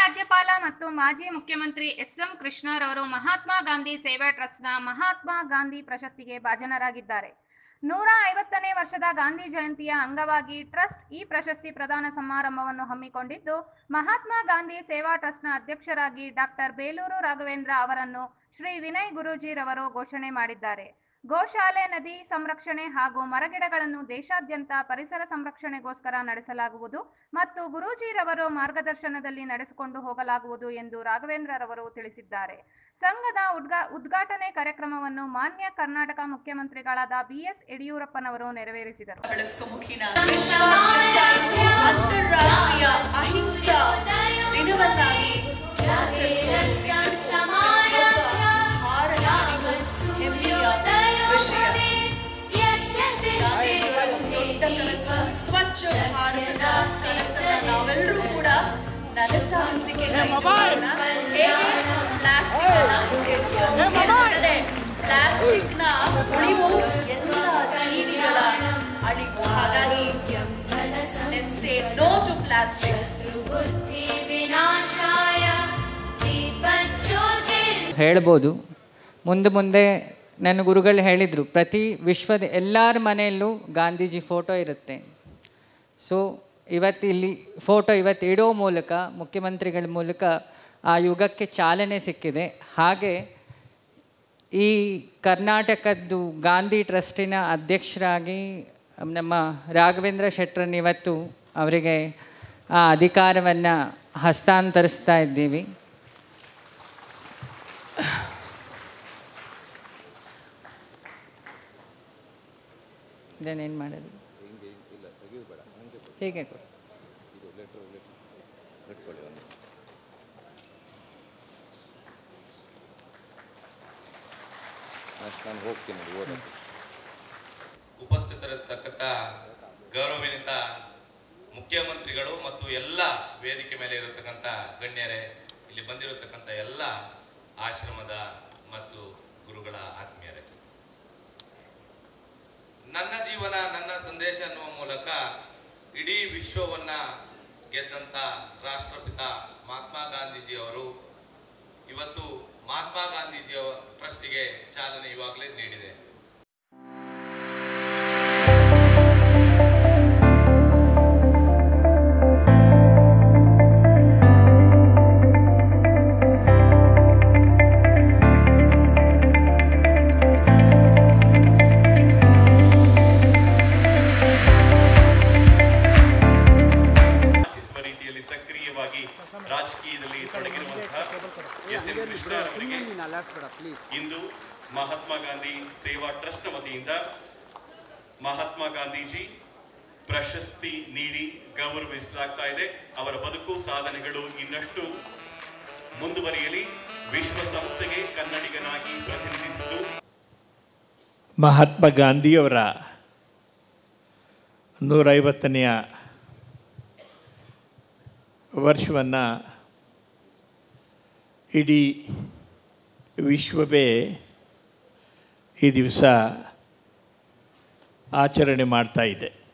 ರಾಜ್ಯಪಾಲ ಮತ್ತು ಮಾಜಿ ಮುಖ್ಯಮಂತ್ರಿ ಎಸ್ ಎಂ ಕೃಷ್ಣರವರು ಮಹಾತ್ಮ ಗಾಂಧಿ ಸೇವಾ ಟ್ರಸ್ಟ್ನ ಮಹಾತ್ಮ ಗಾಂಧಿ ಪ್ರಶಸ್ತಿಗೆ ಭಾಜನರಾಗಿದ್ದಾರೆ ನೂರ ಐವತ್ತನೇ ವರ್ಷದ ಗಾಂಧಿ ಜಯಂತಿಯ ಅಂಗವಾಗಿ ಟ್ರಸ್ಟ್ ಈ ಪ್ರಶಸ್ತಿ ಪ್ರದಾನ ಸಮಾರಂಭವನ್ನು ಹಮ್ಮಿಕೊಂಡಿದ್ದು ಮಹಾತ್ಮ ಗಾಂಧಿ ಸೇವಾ ಟ್ರಸ್ಟ್ನ ಅಧ್ಯಕ್ಷರಾಗಿ ಡಾಕ್ಟರ್ ಬೇಲೂರು ರಾಘವೇಂದ್ರ ಅವರನ್ನು ಶ್ರೀ ವಿನಯ್ ಗುರೂಜಿರವರು ಘೋಷಣೆ ಮಾಡಿದ್ದಾರೆ ಗೋಶಾಲೆ ನದಿ ಸಂರಕ್ಷಣೆ ಹಾಗೂ ಮರಗಿಡಗಳನ್ನು ದೇಶಾದ್ಯಂತ ಪರಿಸರ ಸಂರಕ್ಷಣೆಗೋಸ್ಕರ ನಡೆಸಲಾಗುವುದು ಮತ್ತು ಗುರೂಜಿರವರು ಮಾರ್ಗದರ್ಶನದಲ್ಲಿ ನಡೆಸಿಕೊಂಡು ಹೋಗಲಾಗುವುದು ಎಂದು ರಾಘವೇಂದ್ರರವರು ತಿಳಿಸಿದ್ದಾರೆ ಸಂಘದ ಉದ್ಘಾ ಉದ್ಘಾಟನೆ ಕಾರ್ಯಕ್ರಮವನ್ನು ಮಾನ್ಯ ಕರ್ನಾಟಕ ಮುಖ್ಯಮಂತ್ರಿಗಳಾದ ಬಿಎಸ್ ಯಡಿಯೂರಪ್ಪನವರು ನೆರವೇರಿಸಿದರು ಬೆಳಗಿಸುಮುಖಿನ ವಿಶ್ವಾದ್ಯಂತ ಅಂತಾರಾಷ್ಟ್ರೀಯ ಅಹಿಂಸಾ ದಿನವನ್ನಾಗಿ ಆಚರಿಸುವ ನಿಜಕ್ಕೂ ಪ್ರತಿಯೊಬ್ಬ ಭಾರತೀಯನಿಗೂ ಹೆಮ್ಮೆಯ ವಿಷಯ ಗಾಂಧೀಜಿಯವರ ಒಂದು ದೊಡ್ಡ ಕನಸು ಸ್ವಚ್ಛ ಭಾರತದ ಕನಸನ್ನ ನಾವೆಲ್ಲರೂ ಕೂಡ ನನಸಾಗಿಸ್ಲಿಕ್ಕೆ ಕೈ ಜೋಡಿಸೋಣ. ಹೇಗೆ ಪ್ಲಾಸ್ಟಿಕ್ ಅನ್ನ ಪ್ಲಾಸ್ಟಿಕ್ನ ಉಳಿವು ಎಲ್ಲ ಜೀವಿಗಳ ಅಳಿವು ಹಾಗಾಗಿ let's say no to plastic ಹೇಳ್ಬೋದು ಮುಂದೆ ಮುಂದೆ ನನ್ನ ಗುರುಗಳು ಹೇಳಿದರು ಪ್ರತಿ ವಿಶ್ವದ ಎಲ್ಲರ ಮನೆಯಲ್ಲೂ ಗಾಂಧೀಜಿ ಫೋಟೋ ಇರುತ್ತೆ ಸೊ ಇವತ್ತು ಇಲ್ಲಿ ಫೋಟೋ ಇವತ್ತು ಇಡೋ ಮೂಲಕ ಮುಖ್ಯಮಂತ್ರಿಗಳ ಮೂಲಕ ಆ ಯುಗಕ್ಕೆ ಚಾಲನೆ ಸಿಕ್ಕಿದೆ ಹಾಗೆ ಈ ಕರ್ನಾಟಕದ್ದು ಗಾಂಧಿ ಟ್ರಸ್ಟಿನ ಅಧ್ಯಕ್ಷರಾಗಿ ನಮ್ಮ ರಾಘವೇಂದ್ರ ಶೆಟ್ಟರನ್ನ ಇವತ್ತು ಅವರಿಗೆ ಆ ಅಧಿಕಾರವನ್ನು ಹಸ್ತಾಂತರಿಸ್ತಾ ಇದ್ದೀವಿ ಏನು ಮಾಡೋದು ಹೇಗೆ ಕೊಡು ನಾನು ಹೋಗ್ತೀನಿ ಓದಕ್ಕೆ ಉಪಸ್ಥಿತರಿರ್ತಕ್ಕಂಥ ಗೌರವಾನ್ವಿತ ಮುಖ್ಯಮಂತ್ರಿಗಳು ಮತ್ತು ಎಲ್ಲ ವೇದಿಕೆ ಮೇಲೆ ಇರತಕ್ಕಂಥ ಗಣ್ಯರೇ ಇಲ್ಲಿ ಬಂದಿರತಕ್ಕಂಥ ಎಲ್ಲ ಆಶ್ರಮದ ಮತ್ತು ಗುರುಗಳ ಆತ್ಮೀಯರೇ ನನ್ನ ಜೀವನ ನನ್ನ ಸಂದೇಶ ಅನ್ನುವ ಮೂಲಕ ಇಡೀ ವಿಶ್ವವನ್ನ ಗೆದ್ದಂತ ರಾಷ್ಟ್ರಪಿತ ಮಹಾತ್ಮ ಗಾಂಧೀಜಿಯವರು ಇವತ್ತು ಮಹಾತ್ಮ ಗಾಂಧೀಜಿಯ ಟ್ರಸ್ಟಿಗೆ ಚಾಲನೆ ಇವಾಗಲೇ ನೀಡಿದೆ ಆಶಿಸುವ ರೀತಿಯಲ್ಲಿ ಸಕ್ರಿಯವಾಗಿ ರಾಜಕೀಯದಲ್ಲಿ ತೊಡಗಿರುವಂತಹ ಎಸ್ ಎಂ ಕೃಷ್ಣ ಅವರಿಗೆ ಇಂದು ಮಹಾತ್ಮ ಗಾಂಧಿ ಸೇವಾ ಟ್ರಸ್ಟ್ ವತಿಯಿಂದ ಮಹಾತ್ಮ ಗಾಂಧೀಜಿ ಪ್ರಶಸ್ತಿ ನೀಡಿ ಗೌರವಿಸಲಾಗ್ತಾ ಇದೆ ಅವರ ಬದುಕು ಸಾಧನೆಗಳು ಇನ್ನಷ್ಟು ಮುಂದುವರಿಯಲಿ ವಿಶ್ವಸಂಸ್ಥೆಗೆ ಕನ್ನಡಿಗನಾಗಿ ಪ್ರತಿನಿಧಿಸಿದ್ದು ಮಹಾತ್ಮ ಗಾಂಧಿಯವರ ನೂರೈವತ್ತನೆಯ ವರ್ಷವನ್ನು ಇಡೀ ವಿಶ್ವವೇ ಈ ದಿವಸ ಆಚರಣೆ ಮಾಡ್ತಾ ಇದೆ